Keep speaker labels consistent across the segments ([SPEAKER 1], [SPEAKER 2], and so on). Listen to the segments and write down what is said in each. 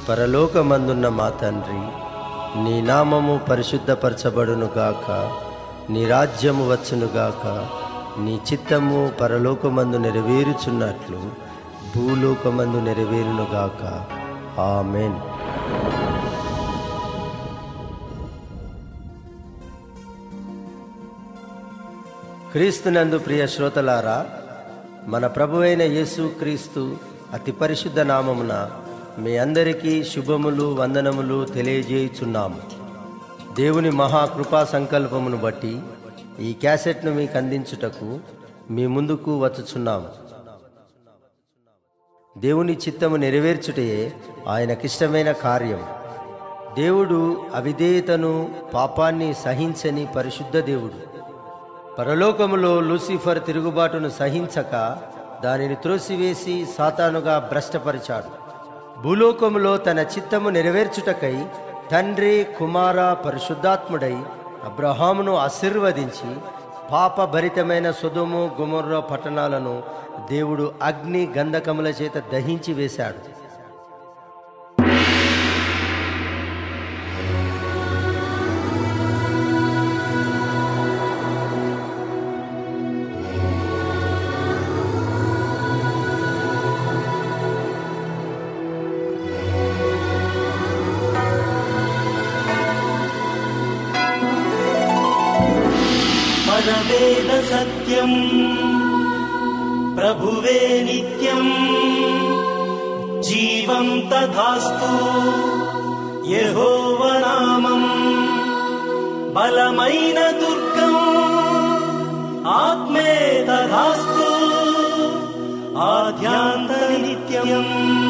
[SPEAKER 1] పరలోకమందున్న మా తండ్రి నీ నామము పరిశుద్ధపరచబడునుగాక నీ రాజ్యము వచ్చునుగాక నీ చిత్తము పరలోకమందు నెరవేరుచున్నట్లు భూలోకమందు నెరవేరునుగాక ఆమెన్ క్రీస్తునందు ప్రియ శ్రోతలారా మన ప్రభువైన యేసు క్రీస్తు అతి పరిశుద్ధ నామమున మీ అందరికీ శుభములు వందనములు తెలియజేయుచున్నాము దేవుని మహాకృపా సంకల్పమును బట్టి ఈ క్యాసెట్ను మీకు అందించుటకు మీ ముందుకు వచ్చుచున్నాము దేవుని చిత్తము నెరవేర్చుటయే ఆయనకిష్టమైన కార్యం దేవుడు అవిధేయతను పాపాన్ని సహించని పరిశుద్ధ దేవుడు పరలోకములో లూసిఫర్ తిరుగుబాటును సహించక దానిని త్రోసివేసి సాతానుగా భ్రష్టపరిచాడు భూలోకములో తన చిత్తము నెరవేర్చుటకై తండ్రి కుమార పరిశుద్ధాత్ముడై అబ్రహామును ఆశీర్వదించి పాపభరితమైన సుధుము గుమర్ర పట్టణాలను దేవుడు అగ్ని గంధకముల చేత దహించి వేశాడు
[SPEAKER 2] పరవేద సత్యం ప్రభువే నిత్యం జీవం తథాస్తు యెహోవనామం బలమైన దుర్గం ఆత్మే తథాస్తు ఆధ్యాంతరి నిత్యం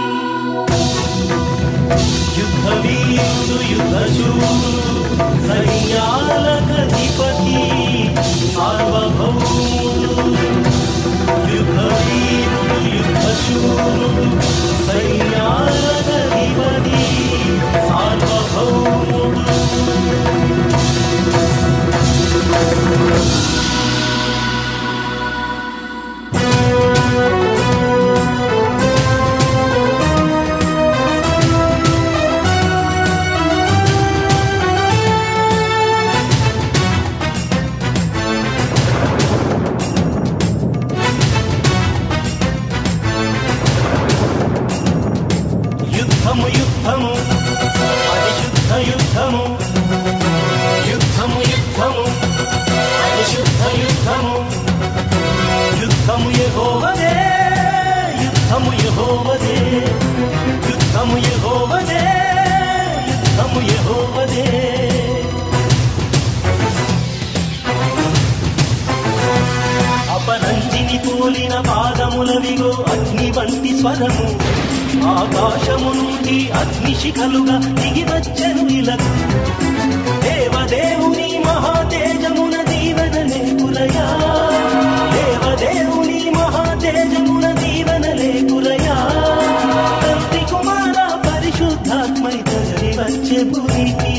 [SPEAKER 2] యుద్ధవీరుడు యుద్ధశూరుడు సైన్యాలకధిపతి సార్వభౌముడు యుద్ధవీరుడు యుద్ధశూరుడు సైన్యాలకధిపతి సార్వభౌముడు యుద్ధము యుద్ధము పరిశుద్ధ యుద్ధము యుద్ధము యుద్ధము పరిశుద్ధ యుద్ధము యుద్ధము యెహోవదే యుద్ధము యెహోవదే యుద్ధము యెహోవదే యుద్ధము యెహోవదే అపరంజిని పోలిన పాదములవిగో అగ్ని వంటి స్వరము ఆకాశము నుండి అగ్ని శిఖలుగా దిగి వచ్చెను ఇలకు దేవదేవుని మహాతేజమున దీవెనలే కురయా దేవదేవుని మహాతేజమున దీవెనలే కురయా తండ్రి కుమార పరిశుద్ధాత్మై తరలి వచ్చే భూమికి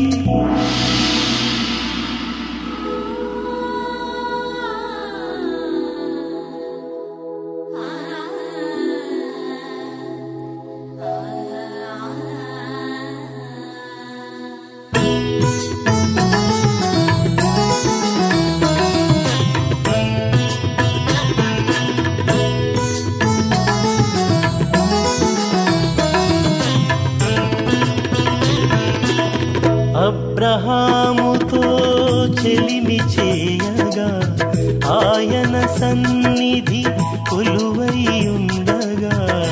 [SPEAKER 2] అబ్రహాముతో చెలిమి చేయగా ఆయన సన్నిధి కొలువై ఉండగా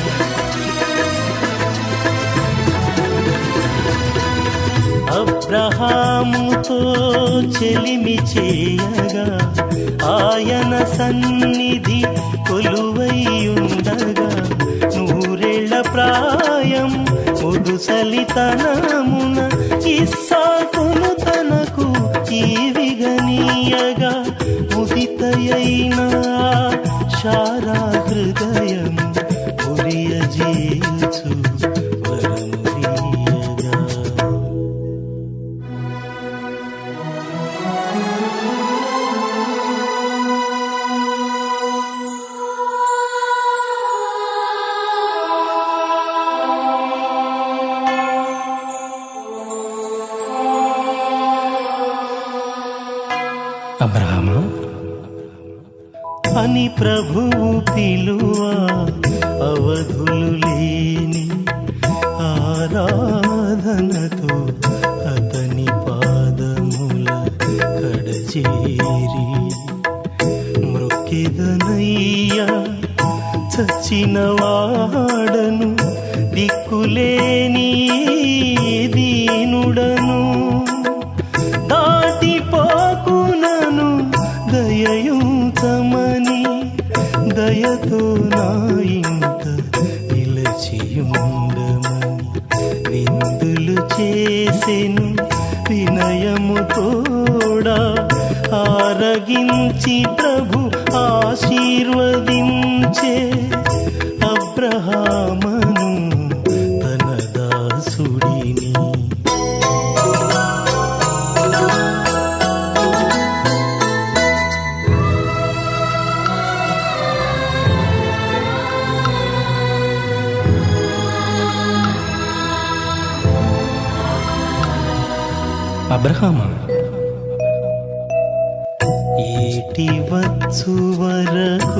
[SPEAKER 2] అబ్రహాముతో చెలిమి చేయగా ఆయన సన్నిధి కొలువై ఉండగా నూరేళ్ల ప్రాయం ముదుసలితనమున ఇస్సాకును తనకు ఈవిగనీయగా ముదితయైన శారా హృదయం ఉరియజేయుచు వరమురియగా
[SPEAKER 3] ఆ అబ్రహమా
[SPEAKER 2] అని ప్రభువు పిలువ అవధులు లేని ఆరాధనతో అతని పాదముల కడచేరి మృక్కిదనయ్యా చచ్చిన వాడను దిక్కులేని దీనుడను దాటిపోకునను దయయుతమని దయతో నా ఇంట నిలచియుండమని విందులు చేసెను వినయము తోడా ఆరగించి ప్రభు ఆశీర్వదించే అబ్రహామను తన దాసుడిని
[SPEAKER 3] అబ్రహమా
[SPEAKER 2] ఏటి వచ్చు వరకు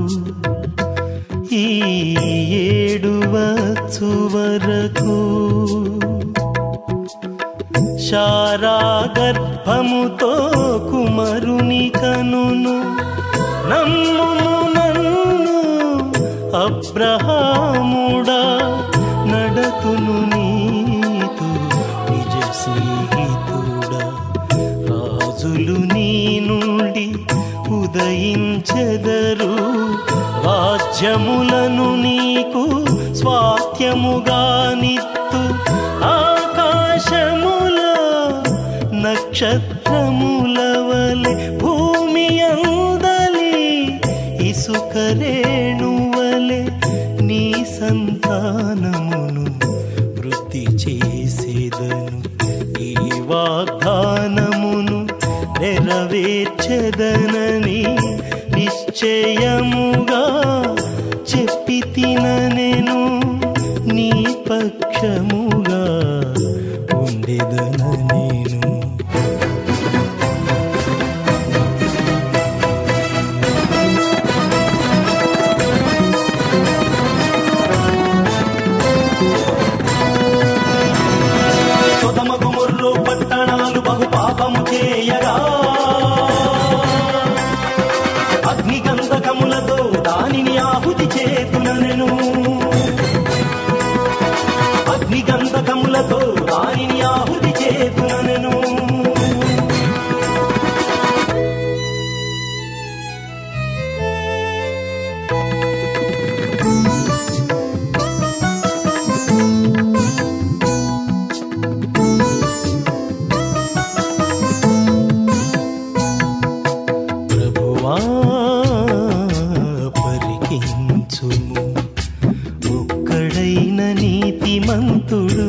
[SPEAKER 2] ఈ ఏడు వచ్చు వరకు శారా గర్భముతో కుమరుని కనును నమ్ముము నన్ను అబ్రహాముడా నడతును నీతో నిజ స్నేహితుడా రాజులు నీ నుండి ఉదయించెదరు రాజ్యములను నీకు స్వాస్థ్యముగా నిత్తు ఆకాశములో నక్షత్రముల వలె భూమి అందలి ఇసుక రేణువలె నీ సంతానమును వృద్ధి చేసేదను ఈ వాగ్దానమును నెరవేర్చెదనని నిశ్చయముగా చెప్పి తిన నేను నీ పక్షముగా ఉండేదన నేను సుధమ గుముర్రు పట్టణాలు బహు పాపము చేయగా అగ్నిగంధకములతో దానిని ఆహుతి చేతున నేను అగ్నిగంధకములతో దానిని ఆహుతి చేతున నేను ప్రభువా పరికించుము ఒక్కడైన నీతిమంతుడు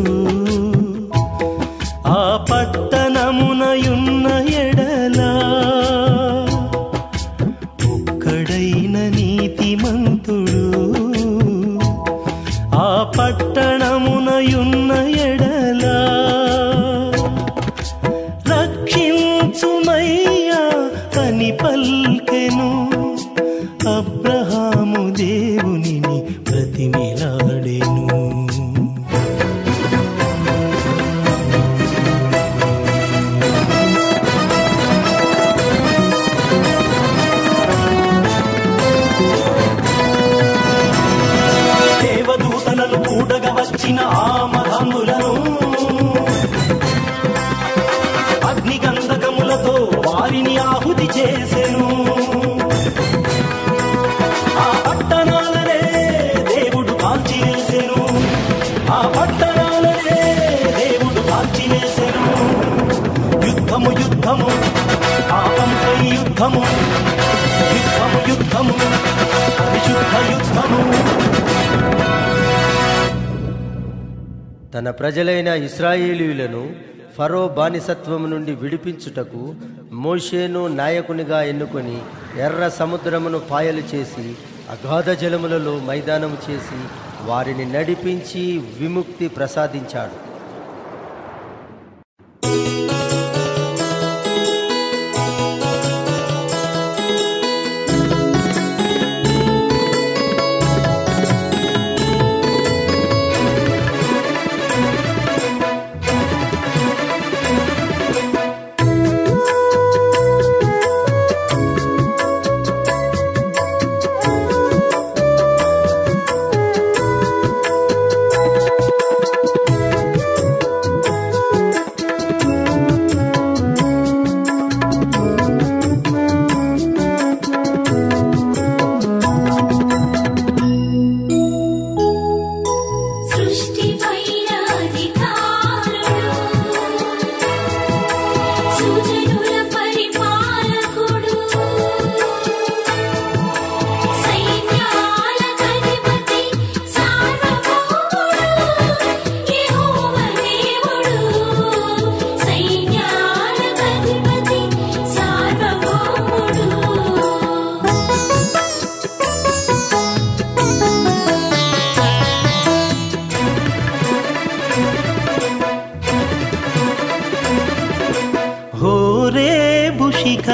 [SPEAKER 2] ఆ పట్టణమునయున్న ఎడలా ఒక్కడైన నీతిమంతుడు ఆ పట్టణమునయున్న ఎడలా రక్షించుమయ్యా అని పల్కెను అబ్రహాము దేవునిని ప్రతిమిలాడెను దేవదూతలను కూడగా వచ్చిన ఆ మధములను అగ్నిగంధకములతో వారిని ఆహుతి చేసెను ఆ పట్టణాలనే దేవుడు కాల్చివేసెను ఆ పట్టణాలనే దేవుడు కాల్చివేసెను యుద్ధము యుద్ధము పాపంపై యుద్ధము యుద్ధము యుద్ధము పరిశుద్ధ యుద్ధము
[SPEAKER 1] తన ప్రజలైన ఇస్రాయేలీయులను ఫరో బానిసత్వము నుండి విడిపించుటకు మోషేను నాయకునిగా ఎన్నుకొని ఎర్ర సముద్రమును పాయలు చేసి అగాధ జలములలో మైదానము చేసి వారిని నడిపించి విముక్తి ప్రసాదించాడు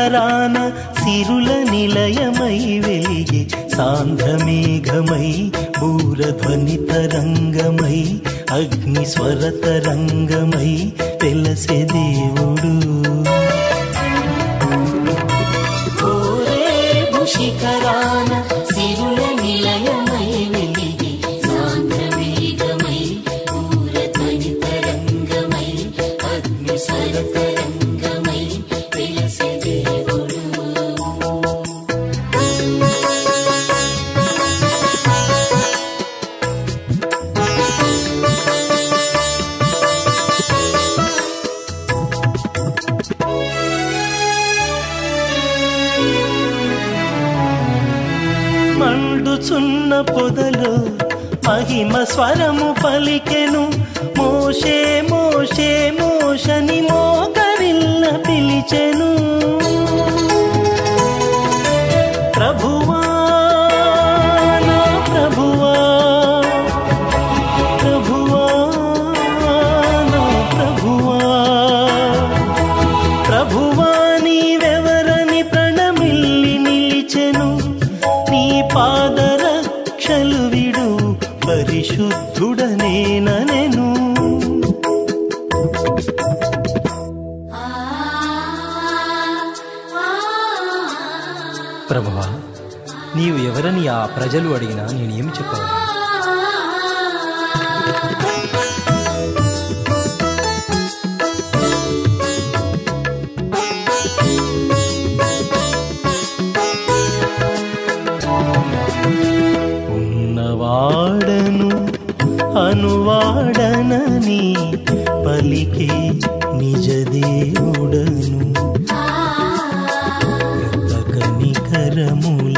[SPEAKER 2] శిఖరాన సిరుల నిలయమై వెలిగే సాంధ్రమేఘమై బూరధ్వని తరంగమై అగ్ని స్వర తరంగమై వెలసే దేవుడు
[SPEAKER 4] ఓరేపు శిఖరాన సిరుల నిలయమై వెలిగి సాంద్రమేఘమై పూరధ్వని తరంగమై అగ్ని తరంగమై వెలసే దేవుడు
[SPEAKER 2] మండుచున్న పొదలో మహిమ స్వరము పలికెను మోషే మోషే మోషని మోకరిల్ల పిలిచెను ప్రభువా నా ప్రభువా ప్రభువా నా ప్రభువా ప్రభువా నీవెవరని ప్రణమిల్లి నిలిచెను నీ పాదరక్షలు విడు పరిశుద్ధుడనేనెను
[SPEAKER 3] ప్రభువా నీవు ఎవరని ఆ ప్రజలు అడిగినా నేనేమి చెప్పగలను
[SPEAKER 2] ఉన్నవాడను అనువాడనని పలికే నిజ దేవుడను కనికరముల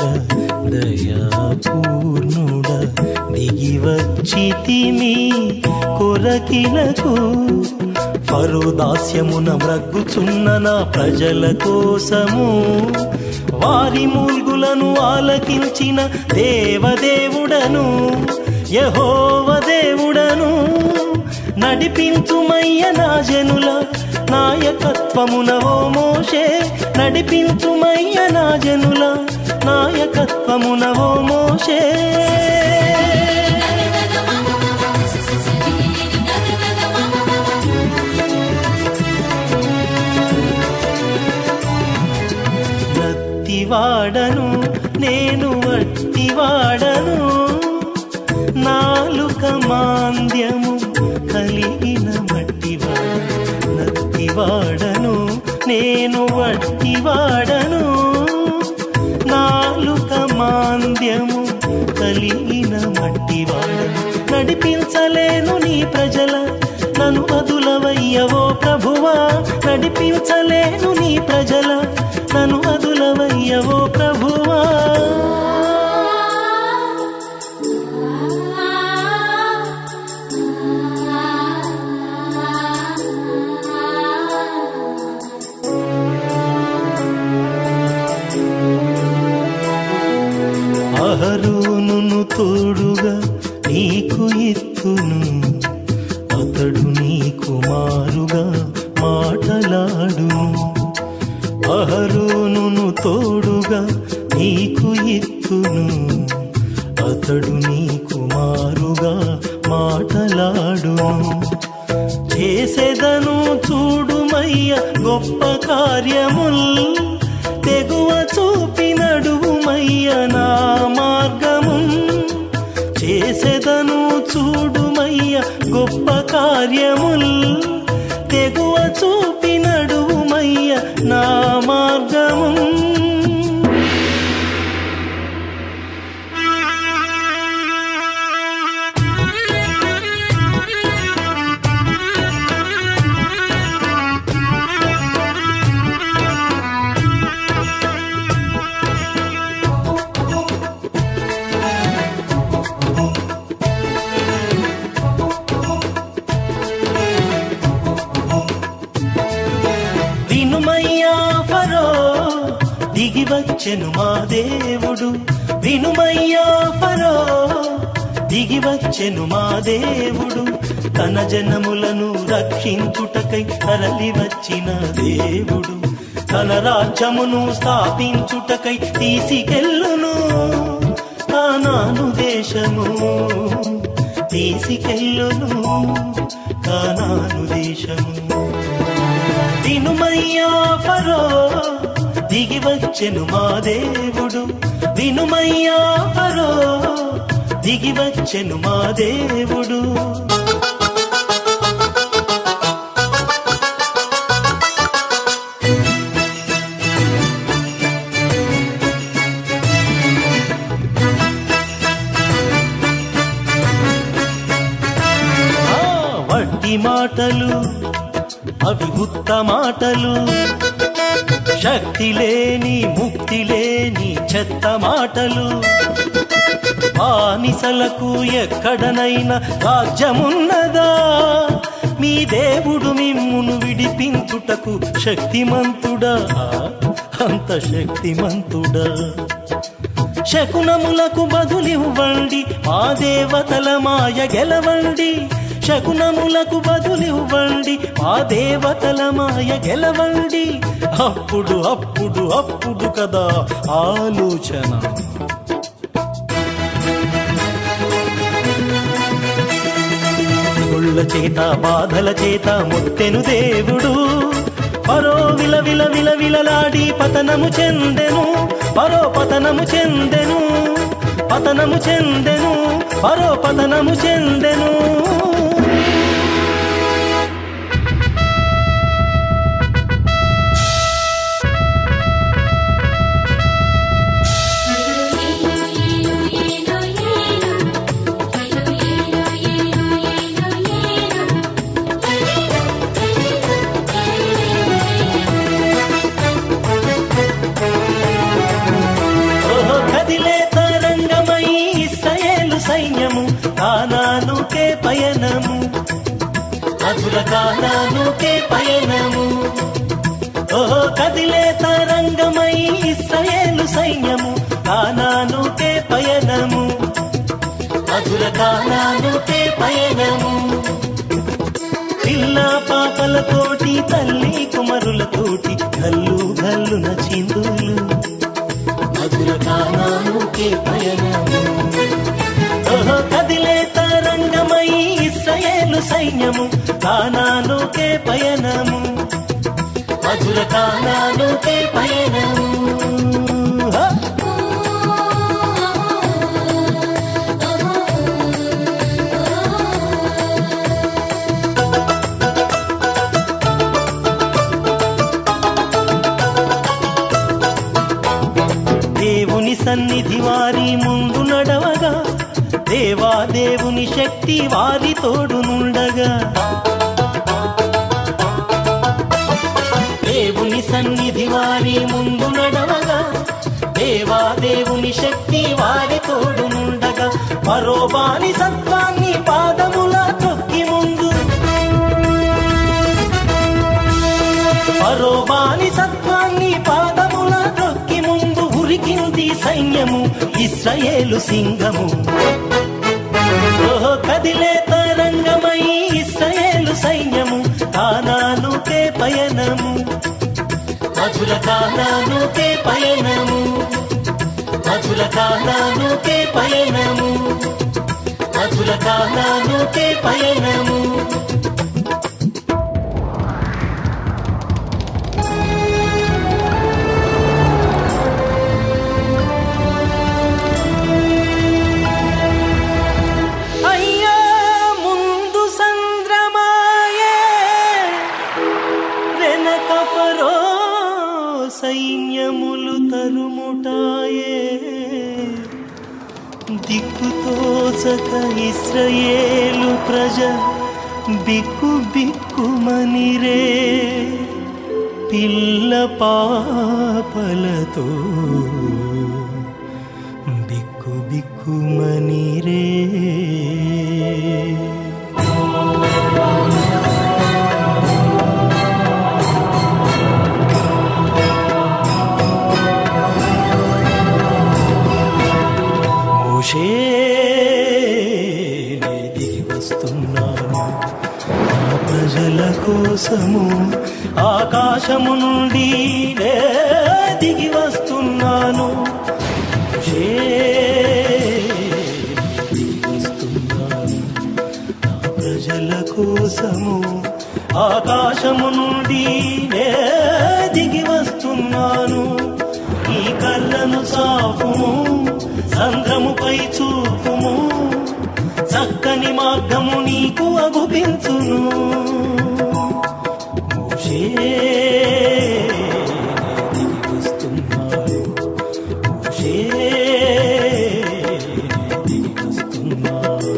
[SPEAKER 2] దయాపూర్ణుడ దిగి వచ్చితిమి కొరకిలకు ఫరో దాస్యమున మ్రగ్గుచున్న నా ప్రజల కోసము వారి మూల్గులను ఆలకించిన దేవదేవుడను యహోవ దేవుడను నడిపించుమయ్య నా జనుల నాయకత్వమున ఓ మోషే నడిపించుమయ్య నా జనుల నాయకత్వమున ఓ మోషే నత్తివాడను నేను వట్టివాడను నాలుక మాంద్యము కలిగిన మట్టివాడు నత్తివాడను నేను వట్టివాడను నాలుక మాంద్యము కలిగిన మట్టివాడను నడిపించలేను నీ ప్రజల నన్ను వదులవయ్యవో ప్రభువా నడిపించలేను నీ ప్రజల నన్ను వదులవయ్యవో ప్రభువా అహరోనును తోడుగా నీకు ఇత్తును అతడు నీ కుమారుగా మాటలాడును అహరోనును తోడుగా నీకు ఇత్తును అతడు నీ కుమారుగా మాటలాడును చేసేదను చూడుమయ్య గొప్ప కార్యముల్ తెగువ చూపి నడువుమయ్య నా మార్గము చేసేదను చూడుమయ్య గొప్ప కార్యముల్ తెగువ చూపి నడువుమయ్య నా మార్గము వినుమయ్యా ఫరో దిగి వచ్చెను మా దేవుడు వినుమయ్యా ఫరో దిగి వచ్చెను మా దేవుడు తన జనములను రక్షించుటకై తరలి వచ్చిన దేవుడు తన రాజ్యమును స్థాపించుటకై తీసుకెళ్ళును కానాను దేశము తీసుకెళ్ళును కానాను దేశము వినుమయ్యా ఫరో దిగి వచ్చెను మా దేవుడు వినుమయ్యా ఫరో దిగి వచ్చెను మా దేవుడు ఆ, వడ్డీ మాటలు అవి ఉత్త మాటలు శక్తి లేని ముక్తి లేని చెత్త మాటలు బానిసలకు ఎక్కడనైనా రాజ్యమున్నదా మీ దేవుడు మిమ్మును విడిపించుటకు శక్తిమంతుడా అంత శక్తిమంతుడా శకునములకు బదులివ్వండి మా దేవతల మాయ గెలవండి శకునములకు బదులివ్వండి మా దేవతల మాయ గెలవండి అప్పుడు అప్పుడు అప్పుడు కదా ఆలోచన గుళ్ళ చేత బాధల చేత మొత్తెను దేవుడు పరో విల విల విల విలలాడి పతనము చెందెను పరో పతనము చెందెను పతనము చెందెను పరో పతనము చెందెను ఓహో కదిలే తరంగమై ఇస్రాయేలు సైన్యము కానానుకే పయనము మధుర కానానుకే పయనము ఓహో కదిలే తరంగమై ఇస్రాయేలు సైన్యము కానానుకే పయనము మధుర కానానుకే పయనము పిల్ల పాపలతోటి తల్లి కుమరులతోటి గల్లు గల్లున చిందులు మధుర కానానుకే పయనము ఓహో కదిలే తరంగమై ఇస్రాయేలు సైన్యము కానానుకే పయనము మధుర కానానుకే పయనము హ! దేవుని సన్నిధి వారి ముందు నడవగా దేవా దేవుని శక్తి వారి తోడు నుండగా దేవుని సన్నిధి వారి ముందు నడవగా దేవా దేవుని శక్తి వారి తోడు నుండగా మరో బాని సత్వాన్ని పాదముల తొక్కి ముందు మరో బాని సత్వాన్ని పాదముల తొక్కి ముందు ఉరికింది సైన్యము ఇస్రాయేలు సింగము ఓహో కదిలే తరంగమై ఇస్రాయేలు సైన్యము కానానుకే పయనము మధుర కానానుకే పయనము మధుర కానానుకే పయనము మధుర కానానుకే పయనము అయ్యా ముందు సంద్రమాయే వెనక పరో సైన్యములు తరుముటాయే దిక్కుతోచక ఇస్రయేలు ప్రజ బిక్కు బిక్కుమనిరే పిల్ల పాపలతో బిక్కు బిక్కుమనిరే మోషే నే దిగి వస్తున్నాను నా ప్రజ ప్రజల కోసము ఆకాశము నుండి నే దిగి వస్తున్నాను ఏ దిగి వస్తున్నాను నా ప్రజల కోసము ఆకాశము నుండి నే దిగి వస్తున్నాను ఈ కళ్ళను సాపుము సంద్రముపై చూపుము చక్కని మార్గము నీకు అగుపించును మోషే, నే దిగి వస్తున్నాను. మోషే, నే దిగి వస్తున్నాను.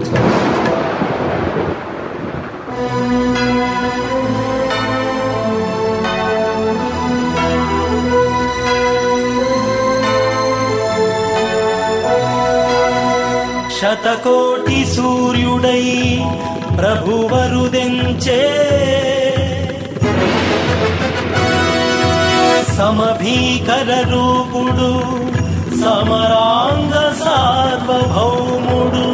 [SPEAKER 2] శతకోటి సూర్యుడై ప్రభువరుదెంచే సమభీకర రూపుడు సమరాంగ సార్వభౌముడు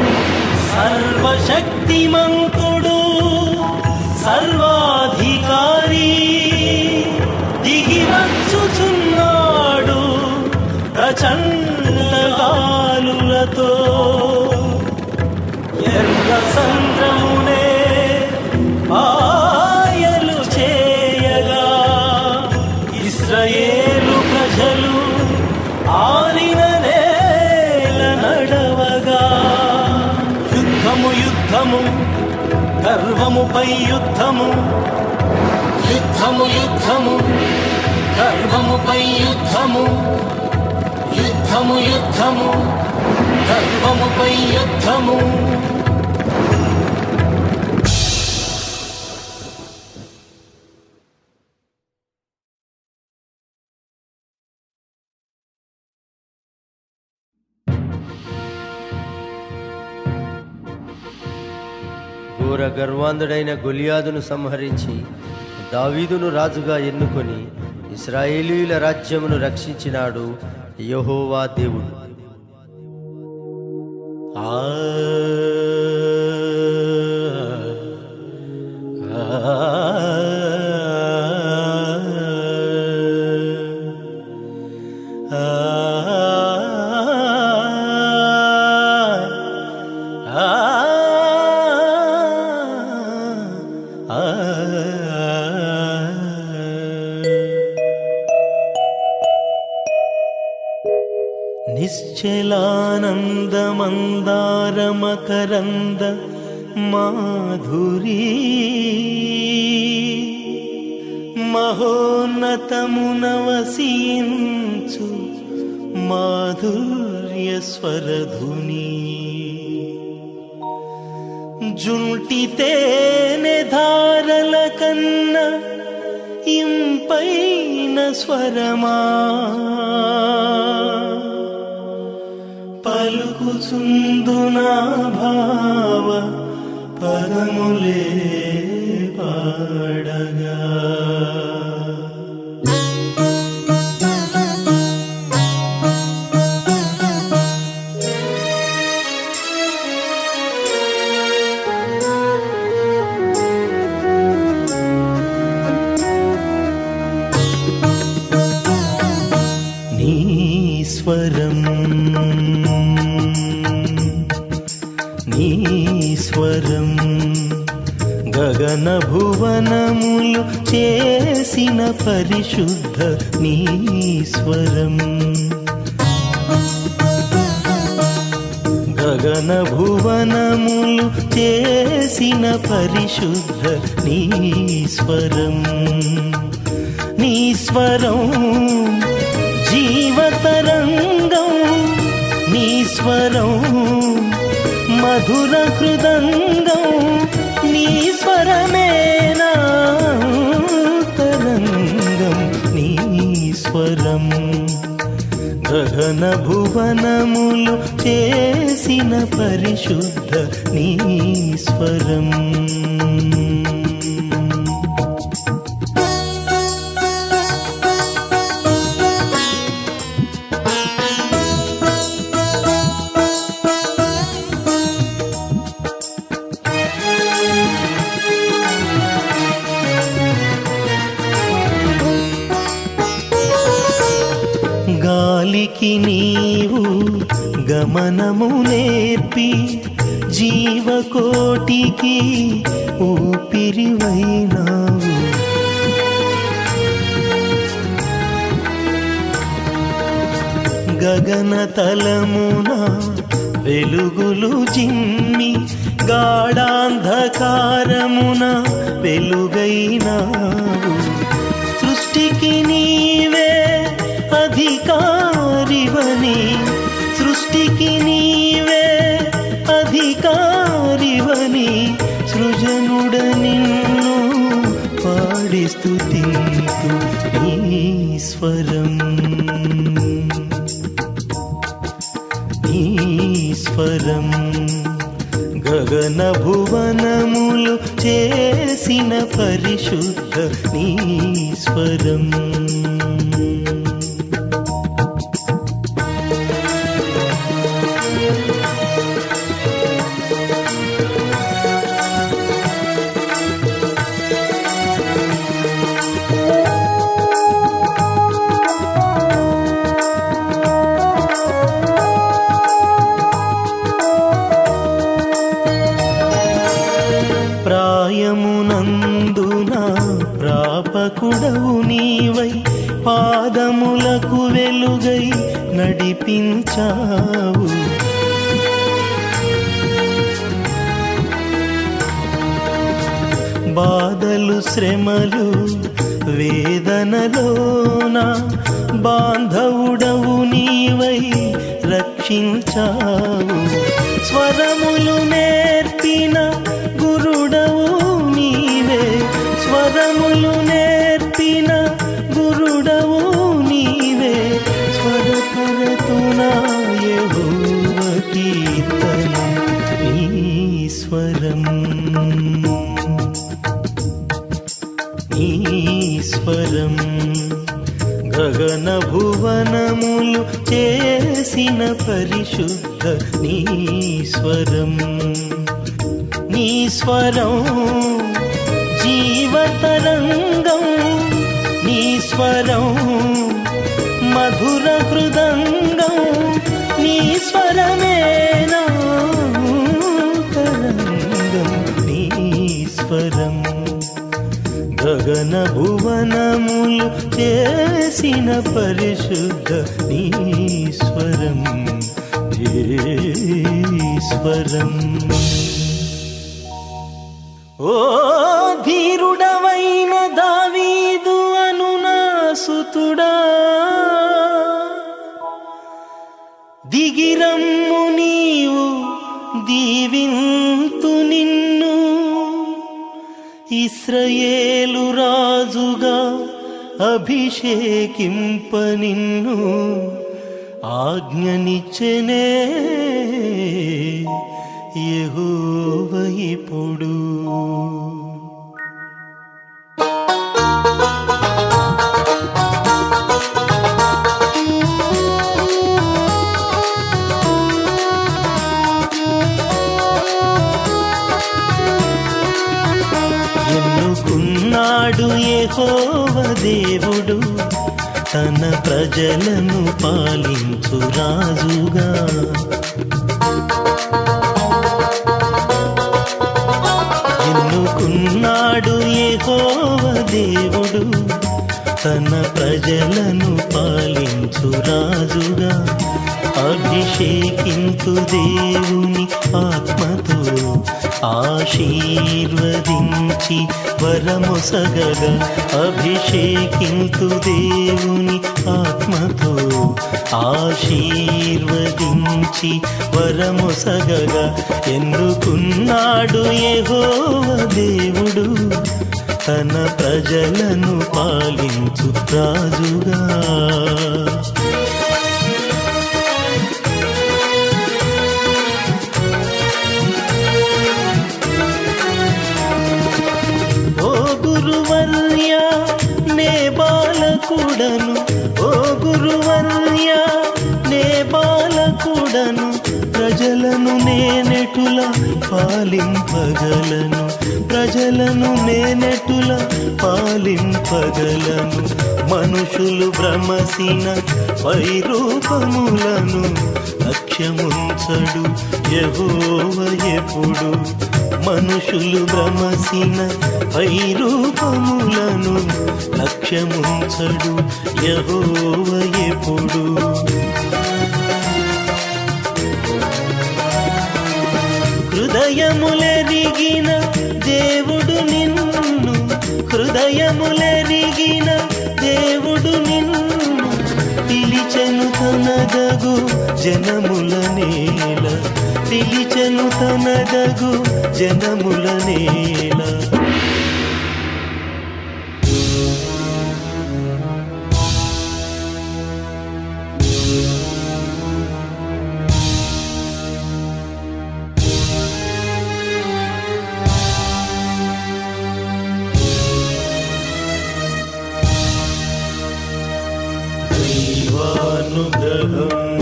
[SPEAKER 2] సర్వశక్తిమంతుడు సర్వాధికారి దిగి వచ్చుచున్నాడు ప్రచండగాలులతో ఎర్ర సంద్రమునే ఆయలు చేయగా ఇస్రయేలు ప్రజలు ఆలిన నేల నడవగా యుద్ధము యుద్ధము గర్వముపై యుద్ధము యుద్ధము యుద్ధము గర్వముపై యుద్ధము యుద్ధము యుద్ధము గర్వముపై యుద్ధము
[SPEAKER 1] ఘోర గర్వాంధుడైన గొలియాదును సంహరించి దావీదును రాజుగా ఎన్నుకొని ఇస్రాయేలీయుల రాజ్యమును రక్షించినాడు యెహోవా దేవుడు
[SPEAKER 2] ఆ నిశ్చలానందమందారమకరంద మాధురీ మహోన్నతమునవసించు మాధుర్య స్వరధుని జుంటితేనె ధారల కన్న ఇంపైన స్వరమా పలుకుచుందునా భావ పదములే పాడగా నీ స్వరం నీ స్వరం గగన భువనములు చేసిన పరిశుద్ధ నీ స్వరం గగన భువనములు చేసిన పరిశుద్ధ నీ స్వరం నీ స్వరం జీవతరంగం నీ స్వరం మధుర హృదంగం నీ స్వరమేనా తరంగం నీ స్వరం గగన భువనములు చేసిన పరిశుద్ధ నీ స్వరం గమనము నేర్పి జీవకోటికి ఊపిరివైనావు గగన తలమున వెలుగులు జిమ్మి గాఢాంధకారమున వెలుగైనావు సృష్టికి నీవే అధికారివని సృష్టికి నీవే అధికారివని సృజనుడ నిన్ను పాడి స్తుతింతు ఈశ్వరం ఈశ్వరం గగన భువనములు చేసిన పరిశుద్ధ నీశ్వరం ప్రాయమునందున ప్రాపకుడవు నీవై పాదములకు వెలుగై నడిపించావు బాధలు శ్రమలు వేదనలోన బాంధవుడవు నీవై రక్షించావు స్వరములు నేర్పిన గురుడవు నీవే స్వరములు నేర్పిన గురుడవు నీవే స్వరపరతునా యెహోవ కీర్తనం నీ స్వరం ఈశ్వరం గగన భువనములు చేసిన పరిశుద్ధ నీశ్వరం నీశ్వరం జీవతరంగం నీశ్వరం మధుర హృదంగం నీశ్వరమేనా తరంగం నీశ్వరం గగన భువనములు చేసిన పరిశుద్ధ నీశ్వరం ఈశ్వరం ఓ ధీరుడవైన దావీదు అనునాసుతుడా దిగిరమ్ము నీవు దీవింతు నిన్ను ఇస్రయేలు రాజుగా అభిషేకింప నిన్ను ఆజ్ఞనిచ్చెనే యెహోవ ఇప్పుడు ఎన్నుకున్నాడు యెహోవ దేవుడు తన ప్రజలను పాలించు రాజుగా ఎన్నుకున్నాడు యెహోవ దేవుడు తన ప్రజలను పాలించు రాజుగా అభిషేకింతు దేవుని ఆత్మతో ఆశీర్వదించి వరమొసగగా అభిషేకింతు దేవుని ఆత్మతో ఆశీర్వదించి వరమొసగగా ఎన్నుకున్నాడు యెహోవ దేవుడు తన ప్రజలను పాలించు రాజుగా ఓ గురువర్య నే బాలకుడను ఓ గురువర్య నే బాలకుడను ప్రజలను నేనెటుల పాలింపగలను ప్రజలను నేనెటుల పాలింపగలను మనుషులు భ్రమసిన వైరూపములను లక్ష్య లక్ష్యముంచడు యహోవ ఎప్పుడు మనుషులు భ్రమసిన వైరూపములను లక్ష్యముంచడు యహోవ ఎప్పుడు హృదయములెరిగిన దేవుడు నిన్ను హృదయములెరిగిన దేవుడు నిన్ను పిలిచెను తనదగు జనముల నేల పిలిచెను తనదగు జనముల నేల దైవానుగ్రహం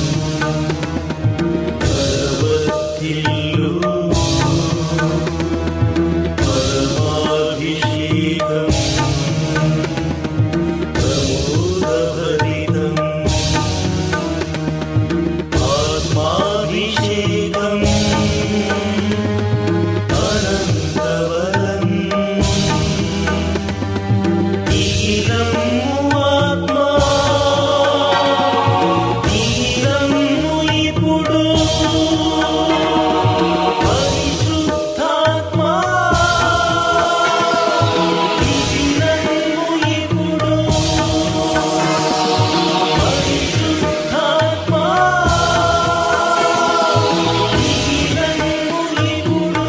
[SPEAKER 2] పరవత్తిల్లు పరమాభిషేకం ప్రమోదభరితం ఆత్మాభిషేకం అనంతవరం తీరము ఆత్మా తీరము ఇప్పుడు పరిశుద్ధాత్మా తీరము ఇప్పుడు పరిశుద్ధాత్మా తీరము ఇప్పుడు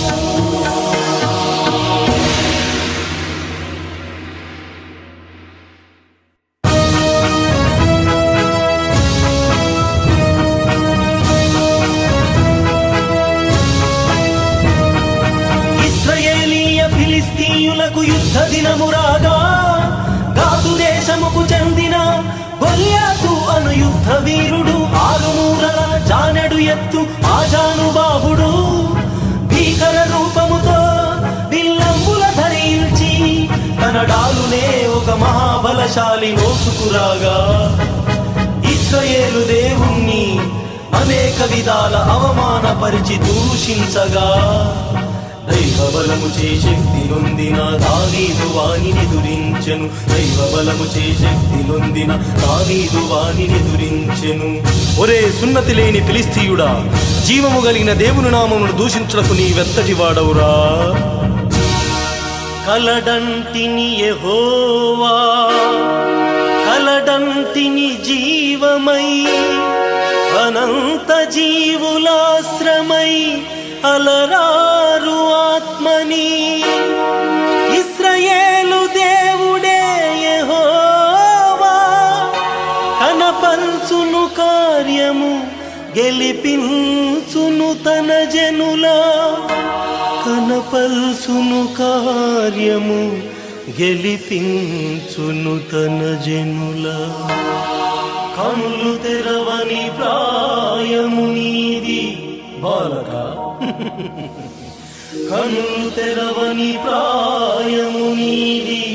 [SPEAKER 2] ఇస్రాయేలీయ ఫిలిస్తీయులకు యుద్ధ దినము రాగా గాతు దేశముకు చెందిన గొల్యాతు అను యుద్ధ వీరుడు ఆరుమూరల జానెడు ఎత్తు ఆజానుబాహుడు భీకర రూపముతో విల్లంబుల ధరించి తన డాలునే ఒక మహాబలశాలి మోసుకురాగా ఇస్రాయేలు దేవుణ్ణి అనేక విధాల అవమానపరిచి దూషించగా దైవ బలము చే శక్తి నొందిన దావీదు వాణిని దురించెను దైవ బలము చే శక్తి నొందిన దావీదు వాణిని దురించెను ఒరే సున్నతి లేని ఫిలిస్తీయుడా జీవము కలిగిన దేవుని నామమును దూషించుటకు నీ వెత్తటి వాడవురా కలడంటిని యెహోవా కలడంటిని జీవమై అనంత జీవులాశ్రమై అలరారు ఆత్మని ఇస్రయేలు దేవుడే యెహోవా కనపల్చును కార్యము గెలిపించును తన జనులా కనపల్సును కార్యము గెలిపించును తన జనుల కనులు తెరవని ప్రాయము నీది బాలక కనులు తెరవని ప్రాయము నీది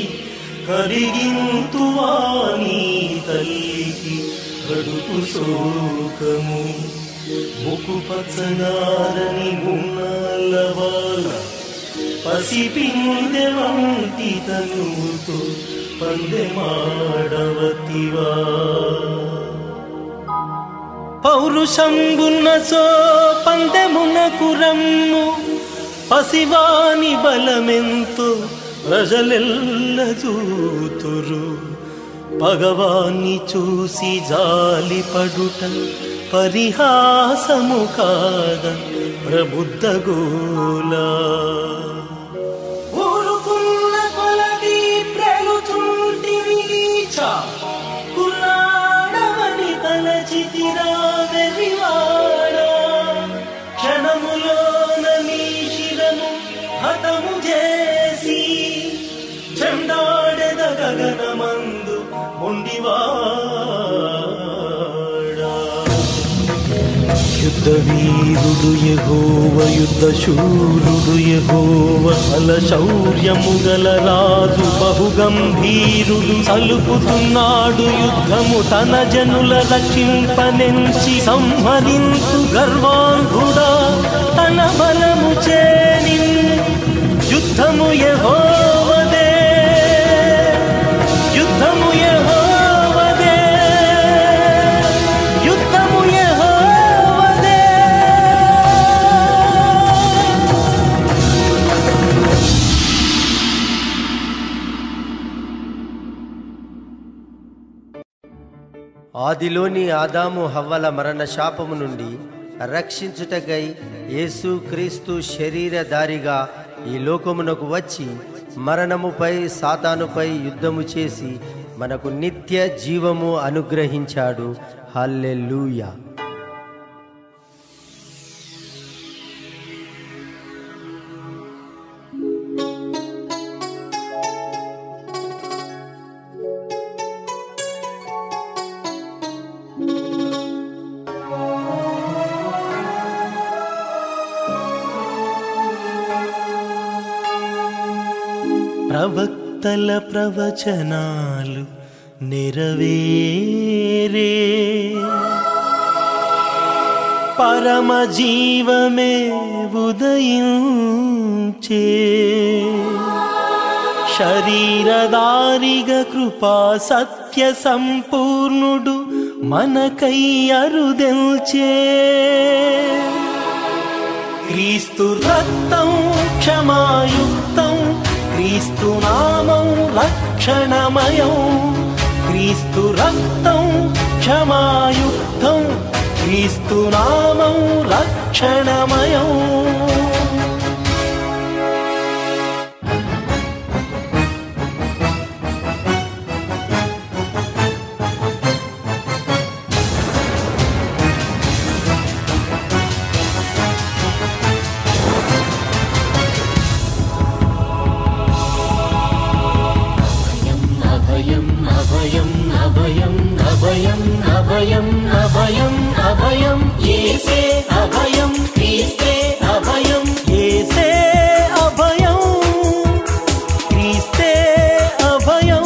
[SPEAKER 2] కరిగింతువాని తల్లికి కడుపు శోకము ముకు పచ్చనారని గుణాలవాల పసిపిందె వంటి తనువుతో పందెమాడవతివా పౌరుషంబున్నచో పందెమునకు రమ్ము పసివాని బలమెంతో ప్రజలెల్ల చూతురు పగవాన్ని చూసి జాలి పడుట పరిహాసము కాద ప్రబుద్ధ గోలా ఊరుకున్న కొలది ప్రేలుచుంటివి నీచా కులాడవని తలచితిరా వెర్రివాడా క్షణములోన నీ శిరము హతము చేసి చెండాడెద గగనమందు ఉండివాడా
[SPEAKER 3] యుద్ధ
[SPEAKER 2] యుద్ధ వీరుడు యహోవ యుద్ధ శూరుడు యహోవ బల శౌర్యము గల రాజు బహుగంభీరుడు సలుపుతున్నాడు యుద్ధము తన జనుల రక్షింపనెంచి సంహరించు గర్వాంధుడా తన బలము చేని యుద్ధము యహోవదే యుద్ధము యెహోవదే యుద్ధము యెహోవదే
[SPEAKER 1] ఆదిలోని ఆదాము హవ్వల మరణ శాపము నుండి రక్షించుటకై యేసు క్రీస్తు శరీరధారిగా ఈ లోకమునకు వచ్చి మరణముపై సాతానుపై యుద్ధము చేసి మనకు నిత్య జీవము అనుగ్రహించాడు హల్లెలూయా
[SPEAKER 2] ప్రవక్తల ప్రవచనాలు నెరవేరే పరమ జీవమే ఉదయించే శరీరదారిగ కృపా సత్య సంపూర్ణుడు మనకై అరుదెల్చే క్రీస్తు రక్తం క్షమాయుక్తం క్రీస్తు నామం రక్షణమయం క్రీస్తు రక్తం క్షమాయుక్తం క్రీస్తు నామం రక్షణమయం
[SPEAKER 4] అభయం అభయం అభయం అభయం అభయం అభయం అభయం ఏసే అభయం క్రీస్తే అభయం
[SPEAKER 2] ఏసే అభయం క్రీస్తే అభయం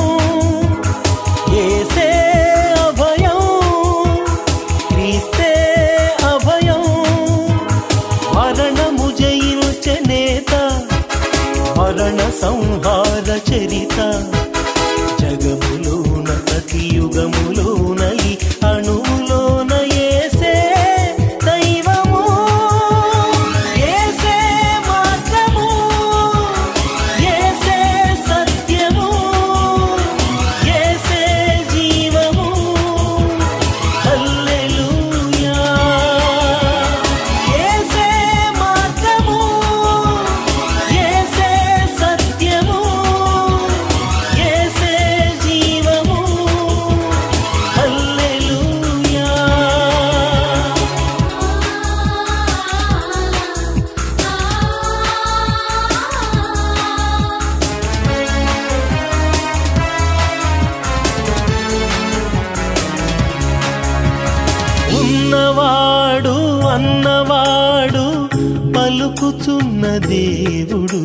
[SPEAKER 2] ఏసే అభయం క్రీస్తే అభయం మరణము జయించే నేత మరణ సంహార చరిత జగములోన ప్రతి యుగములోన ఈ అణువులోన ఏసే దైవము ఏసే మార్గము ఏసే సత్యము ఏసే జీవము హల్లెలూయా ఏసే మార్గము ఏసే సత్యము ఏసే జీవము హల్లెలూయా ఉన్నవాడు అన్నవాడు పలుకుచున్న దేవుడు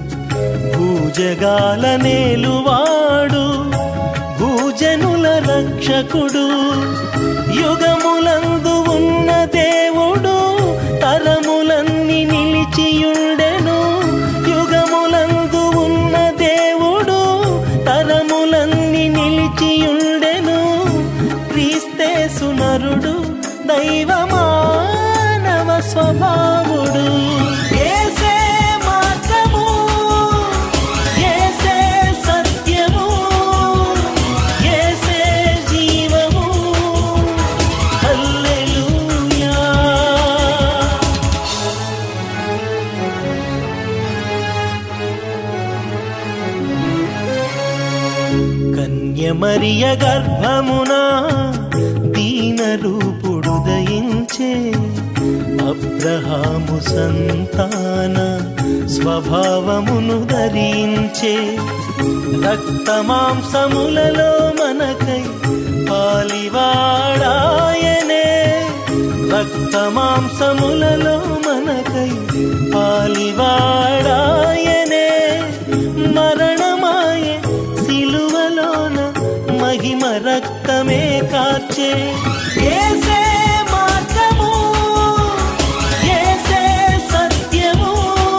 [SPEAKER 2] భూజగాల నేలువాడు భూజనుల రక్షకుడు యుగములందు ఉన్న దేవుడు తరములన్నీ నిలిచియుండెను యుగములందు ఉన్న దేవుడు తరములన్నీ నిలిచియుండెను క్రీస్తే సునరుడు దైవమానవ స్వభావుడు ఏసే మార్గము ఏసే సత్యము ఏసే జీవము హల్లెలూయా కన్యమరియ గర్భమున దీన రూపుడు దయించే అబ్రహాము సంతాన స్వభావమును ధరించే రక్త మాంసములలో మనకై పాలివాడాయనే రక్త మాంసములలో మనకై పాలివాడాయనే మరణమాయే సిలువలోన మహిమ రక్తమే కార్చే ఏసే మార్గము ఏసే సత్యము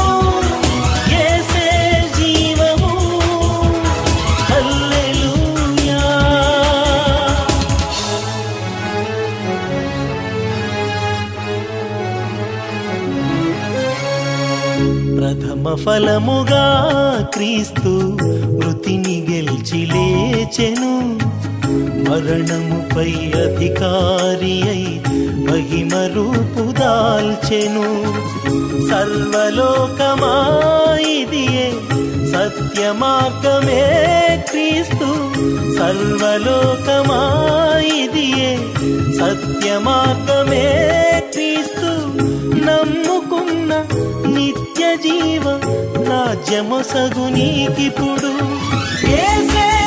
[SPEAKER 2] ఏసే జీవము హల్లెలూయా ప్రథమ ఫలముగా క్రీస్తు మృతిని గెలిచి లేచెను మరణముపై అధికారి అయి మహిమ రూపు దాల్చెను సర్వలోకమాయిదియే సత్య మార్గమే క్రీస్తు సర్వలోకమాయిదియే సత్య మార్గమే క్రీస్తు నమ్ముకున్న నిత్య జీవ రాజ్యమొసగు నీకిప్పుడు ఏసే